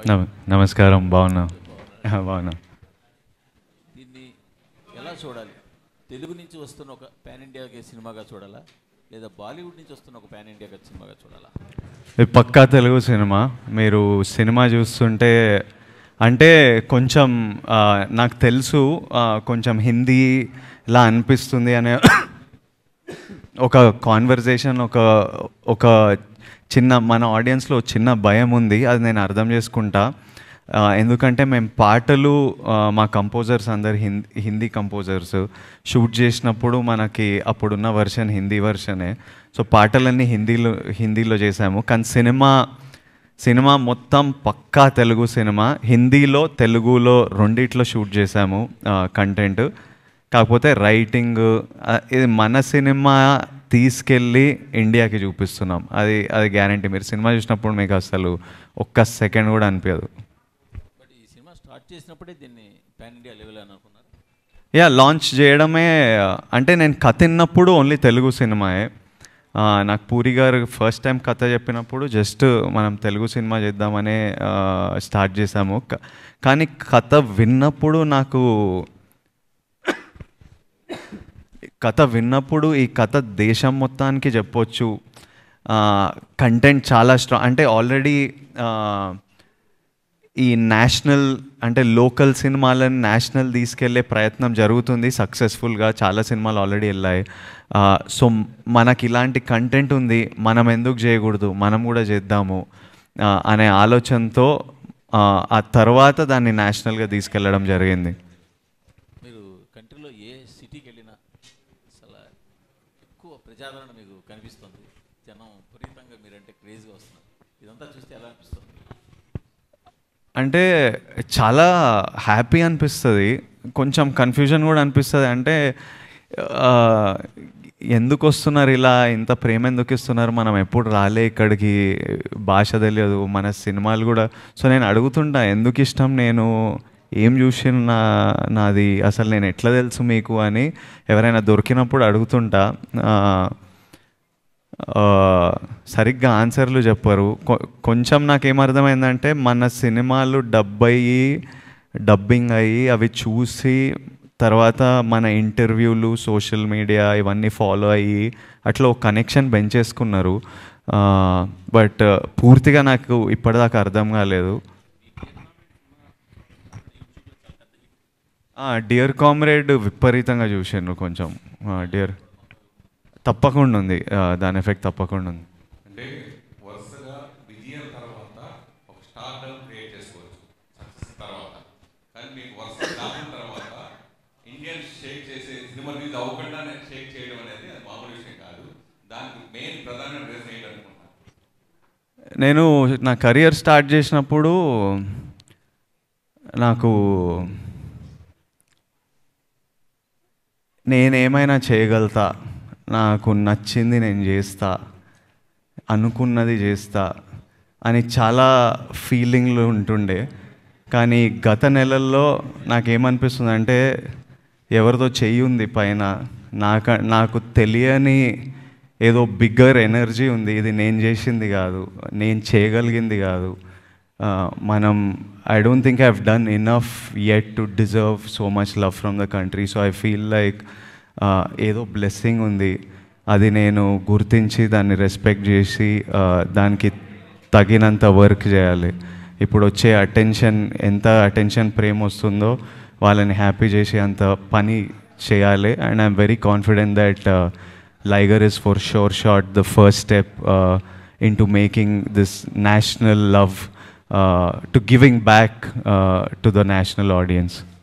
నమ- నమస్కారం బాగున్నా ఆ, బాగున్నా దీన్ని ఎలా చూడాలి తెలుగు నుంచి వస్తున్న ఒక పాన్ ఇండియాకి సినిమాగా చూడాలా లేదా బాలీవుడ్ నుంచి వస్తున్న ఒక పాన్ ఇండియాగా సినిమాగా చూడాలా ఇది పక్కా తెలుగు సినిమా మీరు సినిమా చూస్తుంటే అంటే కొంచెం ఆ, నాకు తెలుసు ఆ, కొంచెం హిందీలా అనిపిస్తుంది అనే ఒక కాన్వర్జేషన్ ఒక ఒక చిన్న మన ఆడియన్స్లో చిన్న భయం ఉంది అది నేను అర్థం చేసుకుంటా ఆ, ఎందుకంటే మేము పాటలు ఆ, మా కంపోజర్స్ అందరు హిందీ హిందీ కంపోజర్స్ షూట్ చేసినప్పుడు మనకి అప్పుడున్న వర్షన్ హిందీ వర్షనే సో పాటలన్నీ హిందీలో హిందీలో చేసాము కానీ సినిమా సినిమా మొత్తం పక్కా తెలుగు సినిమా హిందీలో తెలుగులో రెండిట్లో షూట్ చేసాము కంటెంట్ కాకపోతే రైటింగ్ ఇది మన సినిమా తీసుకెళ్ళి ఇండియాకి చూపిస్తున్నాం అది అది గ్యారంటీ మీరు సినిమా చూసినప్పుడు మీకు అసలు ఒక్క సెకండ్ కూడా అనిపించదు బట్ ఈ సినిమా స్టార్ట్ చేసినప్పుడే దీన్ని పాన్ ఇండియా లెవెల్ అని అనుకున్నారు యా లాంచ్ చేయడమే అంటే నేను కథ విన్నప్పుడు ఓన్లీ తెలుగు సినిమాయే ఆ, నాకు పూరి గారు ఫస్ట్ టైం కథ చెప్పినప్పుడు జస్ట్ మనం తెలుగు సినిమా చేద్దామనే స్టార్ట్ చేసాము క- కానీ కథ విన్నప్పుడు నాకు కథ విన్నప్పుడు ఈ కథ దేశం మొత్తానికి చెప్పొచ్చు కంటెంట్ చాలా స్ట్రాంగ్ అంటే ఆల్రెడీ ఈ నేషనల్ అంటే లోకల్ సినిమాలను నేషనల్ తీసుకెళ్లే ప్రయత్నం జరుగుతుంది సక్సెస్ఫుల్గా చాలా సినిమాలు ఆల్రెడీ వెళ్ళాయి సో మనకి ఇలాంటి కంటెంట్ ఉంది మనం ఎందుకు చేయకూడదు మనం కూడా చేద్దాము ఆ, అనే ఆలోచనతో ఆ, ఆ తర్వాత దాన్ని నేషనల్గా తీసుకెళ్ళడం జరిగింది మీరు కంట్రీలో ఏ సిటీకి వెళ్ళినా అసలు ఎక్కువ ప్రజాదరణ మీకు కనిపిస్తుంది జనం విపరీతంగా మీరంటే క్రేజ్గా వస్తున్నారు ఇదంతా చూస్తే ఎలా అనిపిస్తుంది అంటే చాలా హ్యాపీ అనిపిస్తుంది కొంచెం కన్ఫ్యూజన్ కూడా అనిపిస్తుంది అంటే ఆ, ఎందుకు వస్తున్నారు ఇలా ఇంత ప్రేమ ఎందుకు ఇస్తున్నారు మనం ఎప్పుడు రాలే ఇక్కడికి భాష తెలియదు మన సినిమాలు కూడా సో నేను అడుగుతుంటా ఎందుకు ఇష్టం నేను ఏం చూసి నా నాది అసలు నేను ఎట్లా తెలుసు మీకు అని ఎవరైనా దొరికినప్పుడు అడుగుతుంటా ఆ, ఆ, సరిగ్గా ఆన్సర్లు చెప్పరు కొ- కొంచెం నాకేమర్థమైందంటే మన సినిమాలు డబ్ అయ్యి డబ్బింగ్ అయ్యి అవి చూసి తర్వాత మన ఇంటర్వ్యూలు సోషల్ మీడియా ఇవన్నీ ఫాలో అయ్యి అట్లా ఒక కనెక్షన్ పెంచేసుకున్నారు బట్ పూర్తిగా నాకు ఇప్పటిదాకా అర్థం కాలేదు డియర్ కామ్రేడ్ విపరీతంగా చూసాను కొంచెం డియర్ తప్పకుండా ఉంది ఆ, దాని ఎఫెక్ట్ తప్పకుండా ఉంది అంటే వరుసగా విజయం తర్వాత ఒక స్టార్డమ్ క్రియేట్ చేసుకోవచ్చు సక్సెస్ తర్వాత కానీ మీకు వరుస దాటిన తర్వాత ఇండియన్ షేక్ చేసే సినిమా రిలీజ్ అవ్వకుండానే షేక్ చేయడం అనేది అది మామూలు విషయం కాదు దానికి మెయిన్ ప్రధానమైన రీజన్ ఏంటనుకుంటున్నాను నేను నా కెరియర్ స్టార్ట్ చేసినప్పుడు నాకు నేనేమైనా చేయగలుగుతా నాకు నచ్చింది నేను చేస్తా అనుకున్నది చేస్తా అని చాలా ఫీలింగ్లు ఉంటుండే కానీ గత నెలల్లో నాకేమనిపిస్తుంది అంటే ఎవరితో చెయ్యి ఉంది పైన నాక నాకు తెలియని ఏదో బిగ్గర్ ఎనర్జీ ఉంది ఇది నేను చేసింది కాదు నేను చేయగలిగింది కాదు ఆ, మనం I don't think I have done enough yet to deserve so much love from the country so I feel like ఏదో బ్లెస్సింగ్ ఉంది అది నేను గుర్తించి దాన్ని రెస్పెక్ట్ చేసి ఆ, దానికి తగినంత వర్క్ చేయాలి ఇప్పుడు వచ్చే అటెన్షన్ ఎంత అటెన్షన్ ప్రేమ వస్తుందో వాళ్ళని హ్యాపీ చేసి అంత పని చేయాలి and I'm very confident that Liger is for sure short the first step in to making this national love to giving back to the national audience